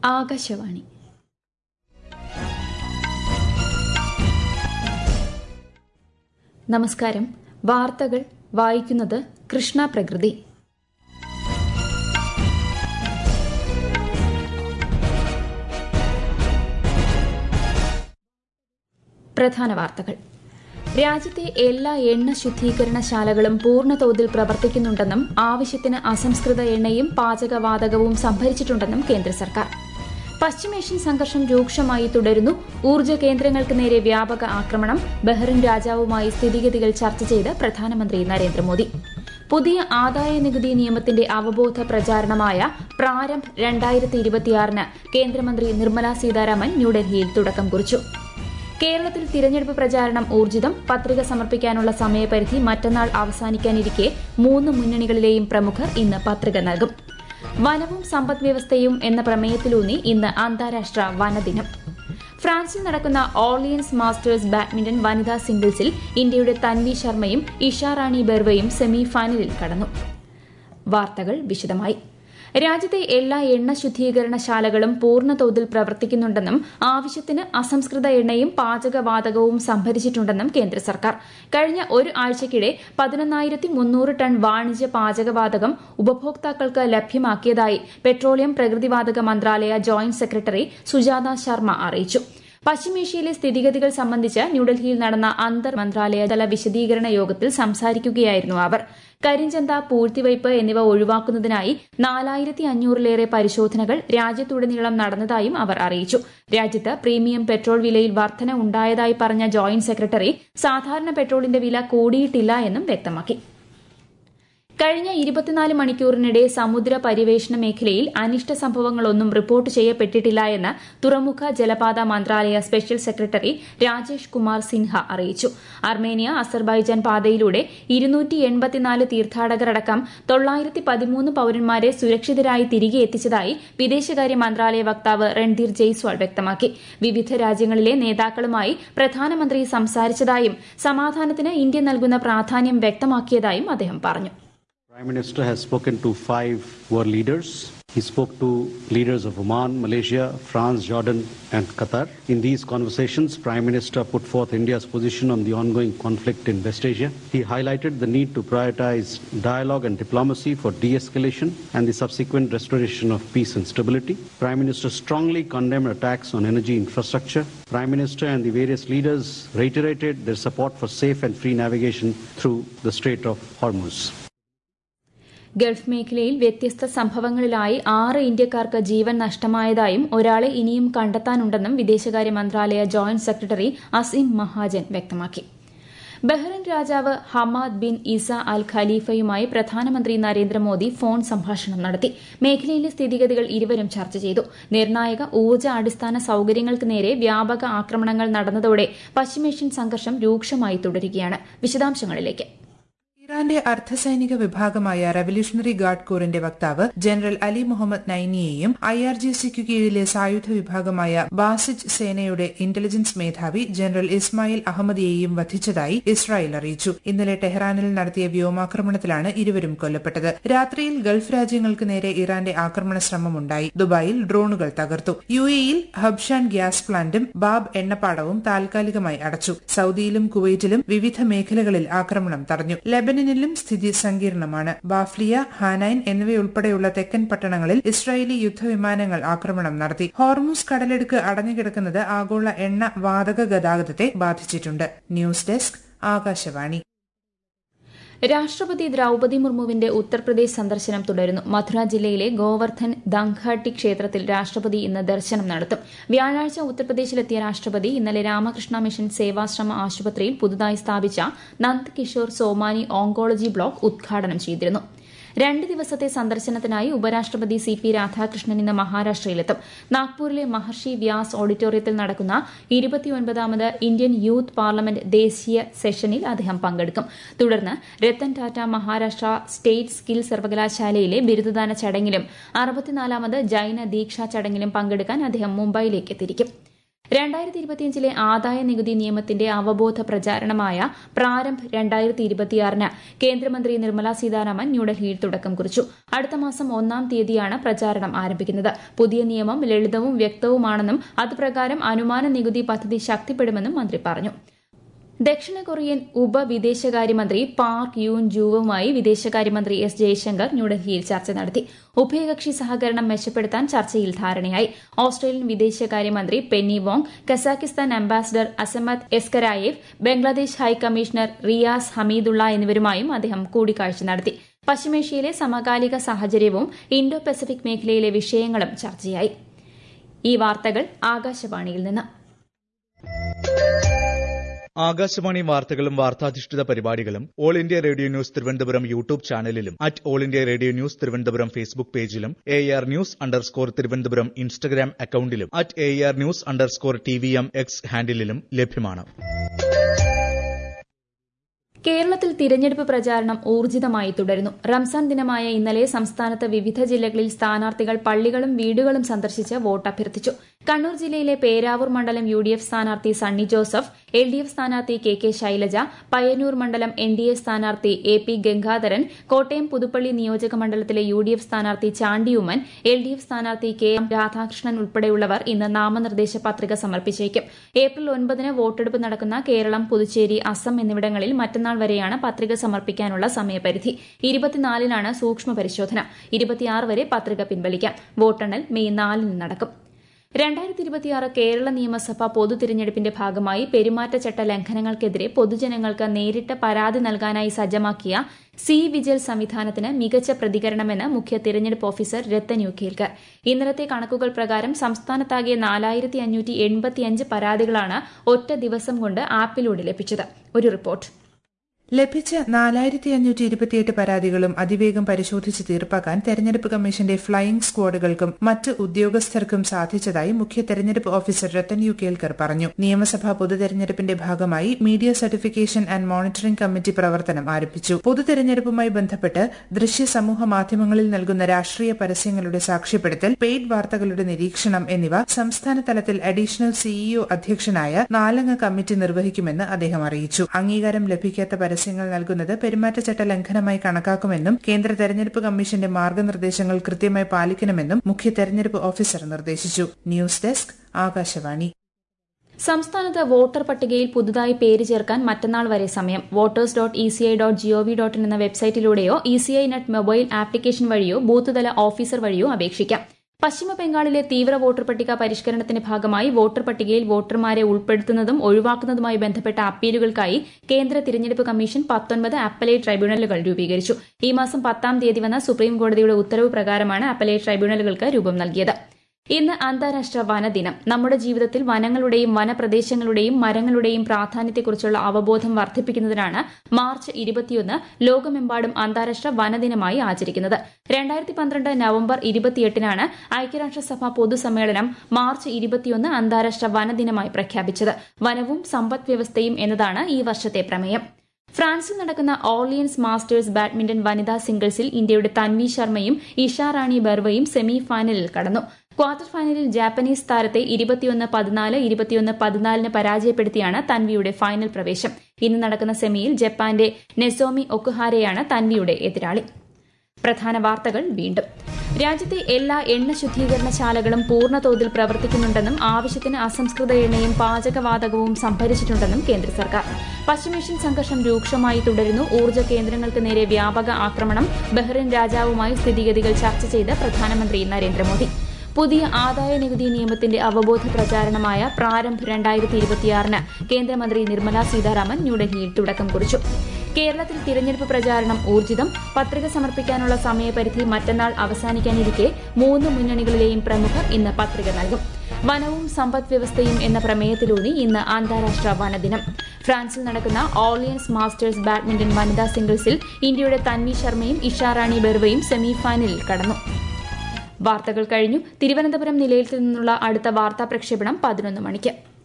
ആകാശവാണി നമസ്കാരം വാർത്തകൾ വായിക്കുന്നത് കൃഷ്ണ പ്രകൃതി പ്രധാന വാർത്തകൾ രാജ്യത്തെ എല്ലാ എണ്ണ ശുദ്ധീകരണശാലകളും പൂർണ്ണതോതിൽ പ്രവർത്തിക്കുന്നുണ്ടെന്നും ആവശ്യത്തിന് അസംസ്കൃത എണ്ണയും പാചകവാതകവും സംഭരിച്ചിട്ടുണ്ടെന്നും കേന്ദ്ര സർക്കാർ പശ്ചിമേഷ്യൻ സംഘർഷം രൂക്ഷമായി തുടരുന്നു ഊർജ്ജ കേന്ദ്രങ്ങൾക്ക് നേരെ വ്യാപക ആക്രമണം ബഹ്റിൻ രാജാവുമായി സ്ഥിതിഗതികൾ ചർച്ച ചെയ്ത് പ്രധാനമന്ത്രി നരേന്ദ്രമോദി പുതിയ ആദായ നികുതി നിയമത്തിന്റെ അവബോധ പ്രചാരണമായ പ്രാരംഭ് രണ്ടായിരത്തി ഇരുപത്തിയാറിന് കേന്ദ്രമന്ത്രി നിർമ്മല സീതാരാമൻ ന്യൂഡൽഹിയിൽ തുടക്കം കുറിച്ചു കേരളത്തിൽ തിരഞ്ഞെടുപ്പ് പ്രചാരണം ഊർജിതം പത്രിക സമർപ്പിക്കാനുള്ള സമയപരിധി മറ്റന്നാൾ അവസാനിക്കാനിരിക്കെ മൂന്ന് മുന്നണികളിലെയും പ്രമുഖർ ഇന്ന് പത്രിക നൽകും വനവും സമ്പദ്വ്യവസ്ഥയും എന്ന പ്രമേയത്തിലൂന്നി ഇന്ന് അന്താരാഷ്ട്ര വനദിനം ഫ്രാൻസിൽ നടക്കുന്ന ഓർലിയൻസ് മാസ്റ്റേഴ്സ് ബാഡ്മിന്റൺ വനിതാ സിംഗിൾസിൽ ഇന്ത്യയുടെ തൻവി ശർമ്മയും ഇഷാറാണി ബെർവയും സെമി ഫൈനലിൽ കടന്നു വാർത്തകൾ വിശദമായി രാജ്യത്തെ എല്ലാ എണ്ണ ശുദ്ധീകരണശാലകളും പൂർണ്ണതോതിൽ പ്രവർത്തിക്കുന്നുണ്ടെന്നും ആവശ്യത്തിന് അസംസ്കൃത എണ്ണയും പാചകവാതകവും സംഭരിച്ചിട്ടുണ്ടെന്നും കേന്ദ്ര സർക്കാർ കഴിഞ്ഞ ഒരു ആഴ്ചയ്ക്കിടെ പതിനൊന്നായിരത്തി മുന്നൂറ് ടൺ വാണിജ്യ പാചകവാതകം ഉപഭോക്താക്കൾക്ക് ലഭ്യമാക്കിയതായി പെട്രോളിയം പ്രകൃതിവാതക മന്ത്രാലയ ജോയിന്റ് സെക്രട്ടറി സുജാത ശർമ്മ അറിയിച്ചു പശ്ചിമേഷ്യയിലെ സ്ഥിതിഗതികൾ സംബന്ധിച്ച് ന്യൂഡൽഹിയിൽ നടന്ന അന്തർ മന്ത്രാലയ തല വിശദീകരണ യോഗത്തിൽ സംസാരിക്കുകയായിരുന്നു അവർ കരിഞ്ചന്ത പൂഴ്ത്തിവയ്പ് എന്നിവ ഒഴിവാക്കുന്നതിനായി നാലായിരത്തി അഞ്ഞൂറിലേറെ പരിശോധനകൾ രാജ്യത്തുടനീളം നടന്നതായും അവർ അറിയിച്ചു രാജ്യത്ത് പ്രീമിയം പെട്രോൾ വിലയിൽ വർധന ഉണ്ടായതായി പറഞ്ഞ ജോയിന്റ് സെക്രട്ടറി സാധാരണ പെട്രോളിന്റെ വില കൂടിയിട്ടില്ല എന്നും വ്യക്തമാക്കി കഴിഞ്ഞ ഇരുപത്തിനാല് മണിക്കൂറിനിടെ സമുദ്ര പരിവേഷണ മേഖലയിൽ അനിഷ്ട സംഭവങ്ങളൊന്നും റിപ്പോർട്ട് ചെയ്യപ്പെട്ടിട്ടില്ല എന്ന് തുറമുഖ ജലപാത മന്ത്രാലയ special secretary Rajesh Kumar Sinha Armenia അർമേനിയ അസർബൈജാൻ പാതയിലൂടെ ഇരുന്നൂറ്റി എൺപത്തിനാല് തീർത്ഥാടകരടക്കം തൊള്ളായിരത്തി പതിമൂന്ന് പൌരന്മാരെ സുരക്ഷിതരായി തിരികെ എത്തിച്ചതായി വിദേശകാര്യ മന്ത്രാലയ വക്താവ് രൺധീർ ജയ്സ്വാൾ വ്യക്തമാക്കി വിവിധ രാജ്യങ്ങളിലെ നേതാക്കളുമായി പ്രധാനമന്ത്രി സംസാരിച്ചതായും സമാധാനത്തിന് ഇന്ത്യ നൽകുന്ന പ്രാധാന്യം വ്യക്തമാക്കിയതായും അദ്ദേഹം പറഞ്ഞു Prime Minister has spoken to five world leaders. He spoke to leaders of Oman, Malaysia, France, Jordan, and Qatar. In these conversations, Prime Minister put forth India's position on the ongoing conflict in West Asia. He highlighted the need to prioritize dialogue and diplomacy for de-escalation and the subsequent restoration of peace and stability. Prime Minister strongly condemned attacks on energy infrastructure. Prime Minister and the various leaders reiterated their support for safe and free navigation through the Strait of Hormuz. Gulf മേഖലയിൽ വ്യത്യസ്ത സംഭവങ്ങളിലായി ആറ് ഇന്ത്യക്കാർക്ക് ജീവൻ നഷ്ടമായതായും ഒരാളെ ഇനിയും കണ്ടെത്താനുണ്ടെന്നും വിദേശകാര്യ മന്ത്രാലയ joint secretary Azeem Mahajan വ്യക്തമാക്കി Bahrain രാജാവ് ഹമാദ് ബിൻ ഇസ അൽ ഖലീഫയുമായി പ്രധാനമന്ത്രി നരേന്ദ്രമോദി ഫോൺ സംഭാഷണം നടത്തി മേഖലയിലെ സ്ഥിതിഗതികൾ ഇരുവരും ചർച്ച ചെയ്തു നിർണായക ഊർജ്ജ അടിസ്ഥാന സൌകര്യങ്ങൾക്ക് നേരെ വ്യാപക ആക്രമണങ്ങൾ നടന്നതോടെ പശ്ചിമേഷ്യൻ സംഘർഷം രൂക്ഷമായി തുടരുകയാണ് വിശദാംശങ്ങളിലേക്ക് ഇറാന്റെ അർദ്ധസൈനിക വിഭാഗമായ റവല്യൂഷണറി ഗാർഡ് കോറിന്റെ വക്താവ് ജനറൽ അലി മുഹമ്മദ് നൈനിയെയും ഐ ആർ ജി സിക്കു കീഴിലെ സായുധ വിഭാഗമായ ബാസിജ് സേനയുടെ ഇന്റലിജൻസ് മേധാവി ജനറൽ ഇസ്മായിൽ അഹമ്മദിയെയും വധിച്ചതായി ഇസ്രായേൽ അറിയിച്ചു ഇന്നലെ ടെഹ്റാനിൽ നടത്തിയ വ്യോമാക്രമണത്തിലാണ് ഇരുവരും കൊല്ലപ്പെട്ടത് രാത്രിയിൽ ഗൾഫ് രാജ്യങ്ങൾക്ക് നേരെ ഇറാന്റെ ആക്രമണ ശ്രമമുണ്ടായി ദുബായിൽ ഡ്രോണുകൾ തകർത്തു യു എയിൽ ഹബ്ഷാൻ ഗ്യാസ് പ്ലാന്റും ബാബ് എണ്ണപ്പാടവും താൽക്കാലികമായി അടച്ചു സൌദിയിലും കുവൈറ്റിലും വിവിധ മേഖലകളിൽ ആക്രമണം തടഞ്ഞു ലെബനനിലും സ്ഥിതി സങ്കീർണമാണ് ബാഫ്ലിയ ഹാനൈൻ എന്നിവയുൾപ്പെടെയുള്ള തെക്കൻ പട്ടണങ്ങളിൽ ഇസ്രായേലി യുദ്ധവിമാനങ്ങൾ ആക്രമണം നടത്തി ഹോർമൂസ് കടലെടുക്ക് അടഞ്ഞുകിടക്കുന്നത് ആഗോള എണ്ണ വാതക ഗതാഗതത്തെ ബാധിച്ചിട്ടുണ്ട് ന്യൂസ് ഡെസ്ക് ആകാശവാണി രാഷ്ട്രപതി ദ്രൌപതി മുർമുവിന്റെ ഉത്തർപ്രദേശ് സന്ദർശനം തുടരുന്നു മഥുര ജില്ലയിലെ ഗോവർദ്ധൻ ദംഘാട്ടി ക്ഷേത്രത്തിൽ രാഷ്ട്രപതി ഇന്ന് ദർശനം നടത്തും വ്യാഴാഴ്ച ഉത്തർപ്രദേശിലെത്തിയ രാഷ്ട്രപതി ഇന്നലെ രാമകൃഷ്ണ മിഷൻ സേവാശ്രമ ആശുപത്രിയിൽ പുതുതായി സ്ഥാപിച്ച നന്ദ് കിഷോർ സോമാനി ഓങ്കോളജി ബ്ലോക്ക് ഉദ്ഘാടനം ചെയ്തിരുന്നു രണ്ട് ദിവസത്തെ സന്ദർശനത്തിനായി ഉപരാഷ്ട്രപതി സി പി രാധാകൃഷ്ണൻ ഇന്ന് മഹാരാഷ്ട്രയിലെത്തും നാഗ്പൂരിലെ മഹർഷി വ്യാസ് ഓഡിറ്റോറിയത്തിൽ നടക്കുന്ന ഇരുപത്തിയൊൻപതാമത് ഇന്ത്യൻ യൂത്ത് പാർലമെന്റ് ദേശീയ സെഷനിൽ അദ്ദേഹം പങ്കെടുക്കും തുടർന്ന് രത്തൻ ടാറ്റ മഹാരാഷ്ട്ര സ്റ്റേറ്റ് സ്കിൽ സർവകലാശാലയിലെ ബിരുദദാന ചടങ്ങിലും അറുപത്തിനാലാമത് ജൈന ദീക്ഷാ ചടങ്ങിലും പങ്കെടുക്കാൻ അദ്ദേഹം മുംബൈയിലേക്ക് തിരിക്കും രണ്ടായിരത്തി ഇരുപത്തിയഞ്ചിലെ ആദായ നികുതി നിയമത്തിന്റെ അവബോധ പ്രചാരണമായ പ്രാരംഭ് രണ്ടായിരത്തി ഇരുപത്തിയാറിന് കേന്ദ്രമന്ത്രി നിർമ്മല സീതാരാമൻ ന്യൂഡൽഹിയിൽ തുടക്കം കുറിച്ചു അടുത്ത മാസം ഒന്നാം തീയതിയാണ് പ്രചാരണം ആരംഭിക്കുന്നത് പുതിയ നിയമം ലളിതവും വ്യക്തവുമാണെന്നും അതുപ്രകാരം അനുമാന നികുതി പദ്ധതി ശക്തിപ്പെടുമെന്നും മന്ത്രി പറഞ്ഞു ദക്ഷിണ കൊറിയൻ ഉപവിദേശകാര്യമന്ത്രി പാർക്ക് യൂൻ ജൂവുമായി വിദേശകാര്യമന്ത്രി എസ് ജയശങ്കർ ന്യൂഡൽഹിയിൽ ചർച്ച നടത്തി ഉഭയകക്ഷി സഹകരണം മെച്ചപ്പെടുത്താൻ ചർച്ചയിൽ ധാരണയായി ഓസ്ട്രേലിയൻ വിദേശകാര്യമന്ത്രി Penny Wong Kazakhstan ambassador Azamat Yeskarayev Bangladesh high commissioner Riaz Hamidullah എന്നിവരുമായും അദ്ദേഹം കൂടിക്കാഴ്ച നടത്തി പശ്ചിമേഷ്യയിലെ സമകാലിക സാഹചര്യവും ഇൻഡോ പസഫിക് മേഖലയിലെ വിഷയങ്ങളും ചർച്ചയായി ഈ വാർത്തകൾ ആകാശവാണിയിൽ നിന്ന് ആകാശവാണി വാർത്തകളും വാർത്താധിഷ്ഠിത പരിപാടികളും All India Radio News Thiruvananthapuram YouTube ചാനലിലും at All India Radio News Thiruvananthapuram Facebook പേജിലും A R news underscore Thiruvananthapuram Instagram അക്കൌണ്ടിലും at A R news underscore T V M X ഹാൻഡിലും ലഭ്യമാണ് കേരളത്തിൽ തിരഞ്ഞെടുപ്പ് പ്രചാരണം ഊർജിതമായി തുടരുന്നു റംസാൻ ദിനമായ ഇന്നലെ സംസ്ഥാനത്ത് വിവിധ ജില്ലകളിൽ സ്ഥാനാർത്ഥികൾ പള്ളികളും വീടുകളും സന്ദർശിച്ച് വോട്ട് അഭ്യർത്ഥിച്ചു കണ്ണൂർ ജില്ലയിലെ പേരാവൂർ മണ്ഡലം യു ഡി എഫ് സ്ഥാനാർത്ഥി Sunny Joseph L D F സ്ഥാനാർത്ഥി കെ കെ ശൈലജ പയ്യന്നൂർ മണ്ഡലം എൻ ഡി എ സ്ഥാനാർത്ഥി എ പി ഗംഗാധരൻ കോട്ടയം പുതുപ്പള്ളി നിയോജക മണ്ഡലത്തിലെ യു ഡി എഫ് സ്ഥാനാർത്ഥി ചാണ്ടിയുമ്മൻ എൽ ഡി എഫ് സ്ഥാനാർത്ഥി കെ എം രാധാകൃഷ്ണൻ ഉൾപ്പെടെയുള്ളവർ ഇന്ന് നാമനിർദ്ദേശ പത്രിക സമർപ്പിച്ചേക്കും ഏപ്രിൽ ഒൻപതിന് വോട്ടെടുപ്പ് നടക്കുന്ന കേരളം പുതുച്ചേരി അസം എന്നിവിടങ്ങളിൽ മറ്റന്നാൾ വരെയാണ് പത്രിക സമർപ്പിക്കാനുള്ള സമയപരിധി ഇരുപത്തിനാലിനാണ് സൂക്ഷ്മ പരിശോധന ഇരുപത്തിയാറ് വരെ പത്രിക പിൻവലിക്കാം വോട്ടെണ്ണൽ മെയ് നാലിന് നടക്കും രണ്ടായിരത്തി ഇരുപത്തിയാറ് കേരള നിയമസഭാ പൊതു തിരഞ്ഞെടുപ്പിന്റെ ഭാഗമായി പെരുമാറ്റച്ചട്ട ലംഘനങ്ങൾക്കെതിരെ പൊതുജനങ്ങൾക്ക് നേരിട്ട് പരാതി നൽകാനായി സജ്ജമാക്കിയ സി വിജിൽ സംവിധാനത്തിന് മികച്ച പ്രതികരണമെന്ന് മുഖ്യ തിരഞ്ഞെടുപ്പ് ഓഫീസർ രത്തൻ യു കേൽക്കർ ഇന്നലത്തെ കണക്കുകൾ പ്രകാരം സംസ്ഥാനത്താകെ നാലായിരത്തി അഞ്ഞൂറ്റി എൺപത്തിയഞ്ച് പരാതികളാണ് ഒറ്റ ദിവസം കൊണ്ട് ആപ്പിലൂടെ ലഭിച്ചത് ഒരു റിപ്പോർട്ട് ലഭിച്ച നാലായിരത്തി അഞ്ഞൂറ്റി ഇരുപത്തിയെട്ട് പരാതികളും അതിവേഗം പരിശോധിച്ച് തീർപ്പാക്കാൻ തെരഞ്ഞെടുപ്പ് കമ്മീഷന്റെ ഫ്ളൈയിംഗ് സ്ക്വാഡുകൾക്കും മറ്റ് ഉദ്യോഗസ്ഥർക്കും സാധിച്ചതായി മുഖ്യ തെരഞ്ഞെടുപ്പ് ഓഫീസർ രത്തൻ യു കേൽക്കർ പറഞ്ഞു നിയമസഭാ പൊതുതെരഞ്ഞെടുപ്പിന്റെ ഭാഗമായി media certification and monitoring committee പ്രവർത്തനം ആരംഭിച്ചു പൊതുതെരഞ്ഞെടുപ്പുമായി ബന്ധപ്പെട്ട് ദൃശ്യ സമൂഹ മാധ്യമങ്ങളിൽ നൽകുന്ന രാഷ്ട്രീയ പരസ്യങ്ങളുടെ സാക്ഷ്യപ്പെടുത്തൽ പെയ്ഡ് വാർത്തകളുടെ നിരീക്ഷണം എന്നിവ സംസ്ഥാന തലത്തിൽ അഡീഷണൽ സിഇഒ അധ്യക്ഷനായ നാലംഗ കമ്മിറ്റി നിർവഹിക്കുമെന്ന് അദ്ദേഹം അറിയിച്ചു അംഗീകാരം ലഭിക്കാത്ത പരസ്യങ്ങൾ നൽകുന്നത് പെരുമാറ്റച്ചട്ട ലംഘനമായി കണക്കാക്കുമെന്നും കേന്ദ്ര തെരഞ്ഞെടുപ്പ് കമ്മീഷന്റെ മാർഗനിർദ്ദേശങ്ങൾ കൃത്യമായി പാലിക്കണമെന്നും മുഖ്യ തെരഞ്ഞെടുപ്പ് ഓഫീസർ നിർദ്ദേശിച്ചു ന്യൂസ് ഡെസ്ക് ആകാശവാണി സംസ്ഥാനത്ത് വോട്ടർ പട്ടികയിൽ പുതുതായി പേര് ചേർക്കാൻ മറ്റന്നാൾ വരെ സമയം voters dot E C I dot gov dot in എന്ന വെബ്സൈറ്റിലൂടെയോ E C I net mobile application വഴിയോ ബൂത്ത് തല ഓഫീസർ വഴിയോ അപേക്ഷിക്കാം പശ്ചിമ ബംഗാളിലെ തീവ്ര വോട്ടർ പട്ടിക പരിഷ്കരണത്തിന്റെ ഭാഗമായി വോട്ടർ പട്ടികയിൽ വോട്ടർമാരെ ഉൾപ്പെടുത്തുന്നതും ഒഴിവാക്കുന്നതുമായി ബന്ധപ്പെട്ട അപ്പീലുകൾക്കായി കേന്ദ്ര തിരഞ്ഞെടുപ്പ് കമ്മീഷൻ പത്തൊൻപത് അപ്പലേറ്റ് ട്രൈബ്യൂണലുകൾ രൂപീകരിച്ചു ഈ മാസം പത്താം തീയതി വന്ന സുപ്രീം കോടതിയുടെ ഉത്തരവ് പ്രകാരമാണ് അപ്പലേറ്റ് ട്രൈബ്യൂണലുകൾക്ക് രൂപം നൽകിയത് ഇന്ന് അന്താരാഷ്ട്ര വനദിനം നമ്മുടെ ജീവിതത്തിൽ വനങ്ങളുടെയും വനപ്രദേശങ്ങളുടെയും മരങ്ങളുടെയും പ്രാധാന്യത്തെക്കുറിച്ചുള്ള അവബോധം വർദ്ധിപ്പിക്കുന്നതിനാണ് മാർച്ച് ഇരുപത്തിയൊന്ന് ലോകമെമ്പാടും അന്താരാഷ്ട്ര വനദിനമായി ആചരിക്കുന്നത് രണ്ടായിരത്തി പന്ത്രണ്ട് നവംബർ ഇരുപത്തിയെട്ടിനാണ് ഐക്യരാഷ്ട്രസഭ പൊതുസമ്മേളനം മാർച്ച് ഇരുപത്തിയൊന്ന് അന്താരാഷ്ട്ര വനദിനമായി പ്രഖ്യാപിച്ചത് വനവും സമ്പദ് വ്യവസ്ഥയും എന്നതാണ് ഈ വർഷത്തെ പ്രമേയം ഫ്രാൻസിൽ നടക്കുന്ന ഓർലിയൻസ് മാസ്റ്റേഴ്സ് ബാഡ്മിന്റൺ വനിതാ സിംഗിൾസിൽ ഇന്ത്യയുടെ തൻവി ശർമ്മയും ഇഷാ റാണി ബർവയും സെമി ഫൈനലിൽ കടന്നു ക്വാർട്ടർ ഫൈനലിൽ ജാപ്പനീസ് താരത്തെ ഇരുപത്തിയൊന്ന് പതിനാല് ഇരുപത്തിയൊന്ന് പതിനാലിന് പരാജയപ്പെടുത്തിയാണ് തൻവിയുടെ ഫൈനൽ പ്രവേശം ഇന്ന് നടക്കുന്ന സെമിയിൽ ജപ്പാന്റെ നെസോമി ഒക്കുഹാരെയാണ് തൻവിയുടെ എതിരാളി പ്രധാന വാർത്തകൾ വീണ്ടും രാജ്യത്തെ എല്ലാ എണ്ണ ശുദ്ധീകരണശാലകളും പൂർണ്ണതോതിൽ പ്രവർത്തിക്കുന്നുണ്ടെന്നും ആവശ്യത്തിന് അസംസ്കൃത എണ്ണയും പാചകവാതകവും സംഭരിച്ചിട്ടുണ്ടെന്നും കേന്ദ്ര സർക്കാർ പശ്ചിമേഷ്യൻ സംഘർഷം രൂക്ഷമായി തുടരുന്നു ഊർജ്ജ കേന്ദ്രങ്ങൾക്ക് നേരെ വ്യാപക ആക്രമണം ബഹ്റിൻ രാജാവുമായി സ്ഥിതിഗതികൾ ചർച്ച ചെയ്ത് പ്രധാനമന്ത്രി നരേന്ദ്രമോദി പുതിയ ആദായ നികുതി നിയമത്തിന്റെ അവബോധ പ്രചാരണമായ പ്രാരംഭ് രണ്ടായിരത്തി ഇരുപത്തിയാറിന് കേന്ദ്രമന്ത്രി നിർമ്മല സീതാരാമൻ ന്യൂഡൽഹിയിൽ തുടക്കം കുറിച്ചു കേരളത്തിൽ തിരഞ്ഞെടുപ്പ് പ്രചാരണം ഊർജിതം പത്രിക സമർപ്പിക്കാനുള്ള സമയപരിധി മറ്റന്നാൾ അവസാനിക്കാനിരിക്കെ മൂന്ന് മുന്നണികളിലെയും പ്രമുഖർ ഇന്ന് പത്രിക നൽകും വനവും സമ്പദ് വ്യവസ്ഥയും എന്ന പ്രമേയത്തിലൂന്നി ഇന്ന് അന്താരാഷ്ട്ര വനദിനം ഫ്രാൻസിൽ നടക്കുന്ന ഓർലിയൻസ് മാസ്റ്റേഴ്സ് ബാഡ്മിന്റൺ വനിതാ സിംഗിൾസിൽ ഇന്ത്യയുടെ തൻവി ശർമ്മയും ഇഷാറാണി ബെർവയും സെമി ഫൈനലിൽ കടന്നു വാർത്തകൾ കഴിഞ്ഞു തിരുവനന്തപുരം നിലയത്തിൽ നിന്നുള്ള അടുത്ത വാർത്താ പ്രക്ഷേപണം പതിനൊന്ന് മണിക്ക്